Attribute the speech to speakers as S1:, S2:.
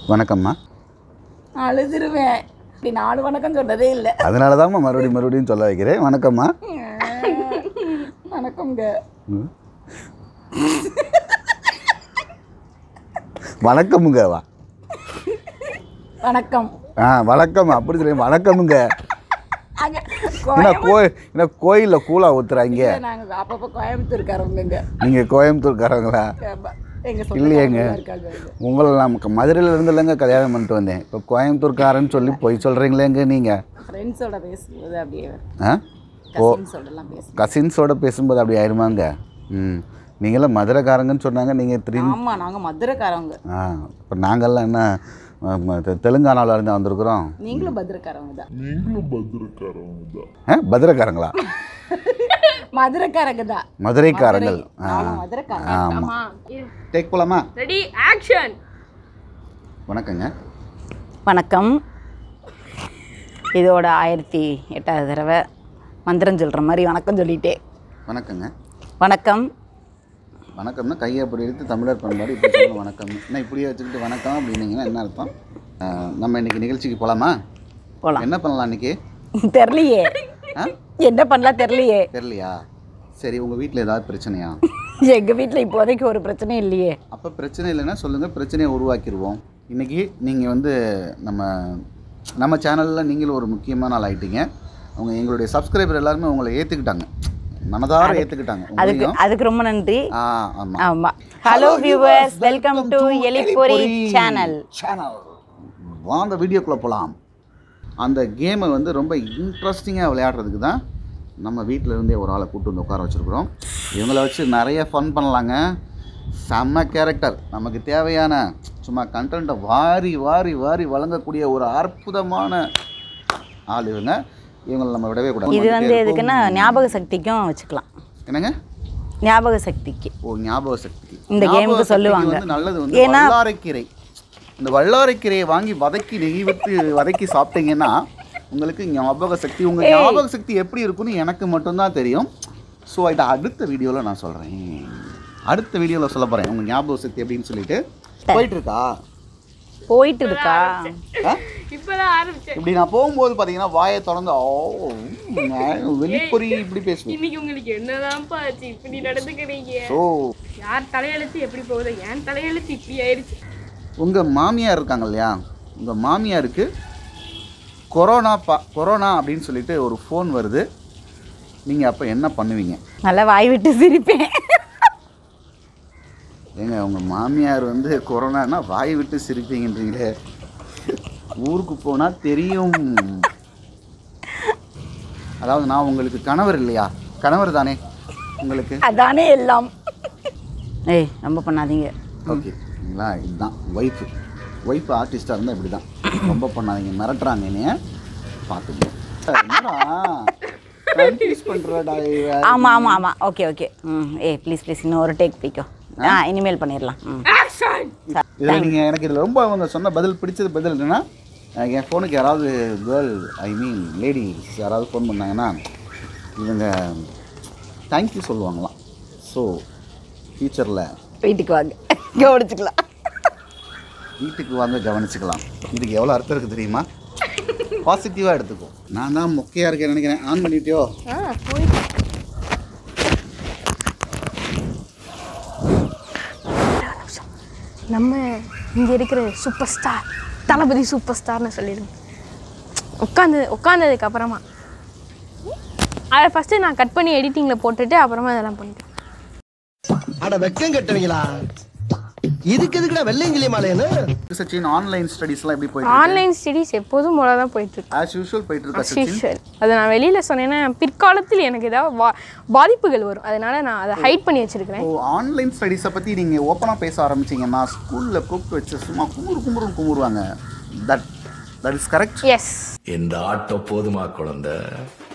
S1: வணக்கம்மா
S2: அழுதுருவேன் இப்படி நாலு வணக்கம் சொன்னதே இல்லை
S1: அதனால தான்மா மறுபடியும் மறுபடியும் சொல்ல வைக்கிறேன் வணக்கம்மா
S2: வணக்கம்ங்க
S1: ம். வணக்கமுங்க வா
S2: வணக்கம்
S1: ஆ வணக்கம் அப்படி சொல்லி வணக்கமுங்க
S2: அங்க
S1: என்ன கோயில் என்ன கோயிலில் கூலா ஊத்துறாங்க
S2: நாங்கள் அப்பப்போ கோயம்புத்தூர்காரவங்க
S1: நீங்கள் கோயம்புத்தூர்காரங்களா
S2: எங்க
S1: இல்லையேங்க
S2: சொந்தக்காரங்க இருக்காங்க இங்க.
S1: உங்களை நமக்கு மதுரையில் இருந்து இல்லைங்க கல்யாணம் பண்ணிட்டு வந்தேன் இப்போ கோயம்புத்தூர்காரன்னு சொல்லி போய் சொல்கிறீங்களேங்க நீங்கள்
S2: ஃப்ரெண்ட்ஸோட பேசும்போது அப்படியே
S1: ஆ
S2: கசின்ஸோடலாம் பேசுவோம்
S1: கசின்ஸோட பேசும்போது அப்படி ஆயிருமாங்க ம் நீங்களாம் மதுரைக்காரங்கன்னு சொன்னாங்க நீங்கள் திரும்பி
S2: ஆமா நாங்க மதுரைக்காரவங்க
S1: ஆ இப்போ நாங்கள்லாம் என்ன ம- ம- தெ- தெலுங்கானால இருந்து வந்திருக்கிறோம்
S2: நீங்களும் பத்திரக்காரவங்க தான்
S1: ஆ பத்திரக்காரங்களா
S2: மதுரைக்காரங்க தான்
S1: மதுரைக்காரங்கள் ஆ
S2: ஆமா மதுரைக்காரங்க
S1: ஆமாம் டேக் போலாமா
S3: ரெடி ஆக்ஷன்
S1: வணக்கங்க
S2: வணக்கம் இதோட ஆயிரத்தி எட்டாவது தடவை மந்திரம் சொல்கிற மாதிரி வணக்கம் சொல்லிட்டே
S1: வணக்கங்க
S2: வணக்கம்
S1: வணக்கம்னா கையை அப்படி எடுத்து தமிழர் பண்பாடு இப்படி சொல்லணும் வணக்கம் என்ன இப்படியே வச்சுக்கிட்டு வணக்கம் அப்படின்னீங்கன்னா என்ன அர்த்தம் ஆ, நம்ம இன்னைக்கு நிகழ்ச்சிக்கு போகலாமா
S2: போகலாம்
S1: என்ன பண்ணலாம் இன்னைக்கு
S2: தெரிலையே
S1: ஆ
S2: என்ன பண்ணலாம் தெரிலையே
S1: தெரியலையா சரி உங்கள் வீட்டில் ஏதாவது பிரச்சனையா
S2: எங்கள் வீட்டில் இப்போதைக்கு ஒரு பிரச்சனையும் இல்லையே
S1: அப்போ பிரச்சனை இல்லைன்னா சொல்லுங்கள் பிரச்சனையை உருவாக்கிடுவோம் இன்றைக்கி நீங்கள் வந்து நம்ம நம்ம சேனலில் நீங்களும் ஒரு முக்கியமான ஆள் ஆயிட்டீங்க அவங்க எங்களுடைய சப்ஸ்கிரைபர் எல்லாருமே உங்களை ஏற்றுக்கிட்டாங்க மனதார ஏற்றுக்கிட்டாங்க
S2: அதுக்கு அதுக்கு ரொம்ப நன்றி
S1: ஆ ஆமாம்
S2: ஆமாம் ஹலோ வியூவர்ஸ் வெல்கம் டு எலிப்பொரி சேனல்
S1: சேனல் வாங்க வீடியோக்குள்ளே போகலாம் அந்த கேமை வந்து ரொம்ப இன்ட்ரெஸ்டிங்காக விளையாடுறதுக்கு தான் நம்ம வீட்டில் இருந்தே ஒரு ஆளை கூட்டு வந்து உட்கார வச்சுருக்குறோம் இவங்கள வச்சு நிறைய ஃபன் பண்ணலாங்க செம்ம கேரக்டர் நமக்கு தேவையான சும்மா கண்டென்ட்டை வாரி வாரி வாரி வழங்கக்கூடிய ஒரு அற்புதமான ஆள் இவங்க இவங்களை நம்ம விடவே கூடாது
S2: இது வந்து எதுக்குன்னா ஞாபக சக்திக்கும் வச்சுக்கலாம்
S1: என்னங்க
S2: ஞாபக சக்திக்கு
S1: ஓ ஞாபக சக்தி
S2: இந்த
S1: ஞாபக
S2: கேமுக்கு
S1: சக்திக்கு
S2: சொல்லுவாங்க.
S1: வந்து நல்லது வந்து
S2: ஏன்னா-
S1: வல்லாரைக்கீரை இந்த வல்லாரைக்கீரையை வாங்கி வதக்கி நெய் விட்டு வதக்கி சாப்பிட்டீங்கன்னா உங்களுக்கு ஞாபக சக்தி உங்க ஞாபக சக்தி எப்படி இருக்குன்னு எனக்கு மட்டும்தான் தெரியும் ஸோ இதை அடுத்த வீடியோவில் நான் சொல்கிறேன் அடுத்த வீடியோவில் சொல்ல போகிறேன் உங்கள் ஞாபக சக்தி எப்படின்னு சொல்லிட்டு போயிட்டு இருக்கா
S2: போயிட்டு இருக்கா
S1: ஆ?
S3: இப்பதான் ஆரம்பிச்சேன்
S1: இப்படி நான் போகும்போது பார்த்தீங்கன்னா வாயை திறந்து ஓ ம், வெளிப்பொறி இப்படி பேசுவேன்
S3: இன்னைக்கு உங்களுக்கு என்னதான்ப்பா ஆச்சு இப்படி நடந்துக்கிறீங்க
S1: ஸோ
S3: யார் தலையெழுத்து எப்படி போகுது என் தலையெழுத்து இப்படி ஆயிடுச்சு
S1: உங்கள் மாமியார் இருக்காங்க இல்லையா உங்கள் மாமியாருக்கு கொரோனா பா கொரோனா அப்படின்னு சொல்லிட்டு ஒரு ஃபோன் வருது நீங்கள் அப்போ என்ன பண்ணுவீங்க
S2: நல்லா வாய் விட்டு சிரிப்பேன்
S1: ஏங்க உங்கள் மாமியார் வந்து கொரோனானா வாய் விட்டு சிரிப்பீங்கன்றீங்களே ஊருக்கு போனால் தெரியும் அதாவது நான் உங்களுக்கு கணவர் இல்லையா கணவர் தானே உங்களுக்கு
S2: அதானே எல்லாம் ஏய் ரொம்ப பண்ணாதீங்க
S1: ஓகே சரிங்களா இதுதான் ஒய்ஃபு ஒய்ஃப் ஆர்டிஸ்டாக இருந்தால் இப்படி தான் ரொம்ப பண்ணாதீங்க மிரட்டுறாங்க என்னைய பார்த்துக்கோ என்னடா கன்ஃபியூஸ் பண்ணுறடா
S2: ஆமாம் ஆமாம் ஆமாம் ஓகே ஓகே ம் ஏய் ப்ளீஸ் ப்ளீஸ் இன்னும் ஒரு டேக் பிக்கோ ஆ இனிமேல் பண்ணிடலாம் ம்
S3: ஆக்ஷன்
S1: இதில் நீங்கள் எனக்கு இதில் ரொம்ப அவங்க சொன்ன பதில் பிடிச்சது பதில் என்னன்னா அஹ் என் ஃபோனுக்கு யாராவது கேர்ள் ஐ மீன் லேடிஸ் யாராவது ஃபோன் பண்ணாங்கன்னா இவங்க தேங்க்யூ சொல்லுவாங்களாம் ஸோ ஃப்யூச்சரில்
S2: வீட்டுக்கு வாங்க கவனிச்சுக்கலாம்
S1: வீட்டுக்கு வாங்க கவனிச்சுக்கலாம் இதுக்கு எவ்வளோ அர்த்தம் இருக்குது தெரியுமா பாசிட்டிவாக எடுத்துக்கோ நான் தான் மொக்கையாக இருக்கேன் நினைக்கிறேன் ஆன் பண்ணிட்டியோ
S4: நம்ம இங்கே இருக்கிற சூப்பர் ஸ்டார் தளபதி சூப்பர் ஸ்டார்னு சொல்லிடுங்க உட்காந்து உட்காந்ததுக்கு அப்புறமா அதை ஃபஸ்ட்டு நான் கட் பண்ணி எடிட்டிங்கில் போட்டுட்டு அப்புறமா இதெல்லாம் பண்ணிட்டேன்
S5: அட வெக்கம் கட்டுவீங்களா இதுக்கு எதுக்குடா வெள்ளையங்கிலி மாலையன்னு
S1: சச்சின் ஆன்லைன் ஸ்டடீஸ்லாம் எப்படி போயிட்டு
S4: ஆன்லைன் ஸ்டடீஸ் எப்போதும் போல தான் போயிட்டுருக்கு
S1: ஆஸ் யூஷுவல் போயிட்டு இருக்கா சச்சின்
S4: யூஷுவல் அதை நான் வெளியில் சொன்னேன்னா பிற்காலத்தில் எனக்கு ஏதாவது வா பாதிப்புகள் வரும் அதனால நான் அதை ஹைட் பண்ணி வச்சிருக்கிறேன்
S1: ஓ ஆன்லைன் ஸ்டடீஸை பற்றி நீங்கள் ஓப்பனாக பேச ஆரம்பிச்சீங்கன்னா ஸ்கூலில் கூப்பிட்டு வச்சு சும்மா குமுறு குமுறு குமுறுவாங்க that that is correct
S4: yes
S6: இந்த ஆட்டோ போதுமா குழந்தை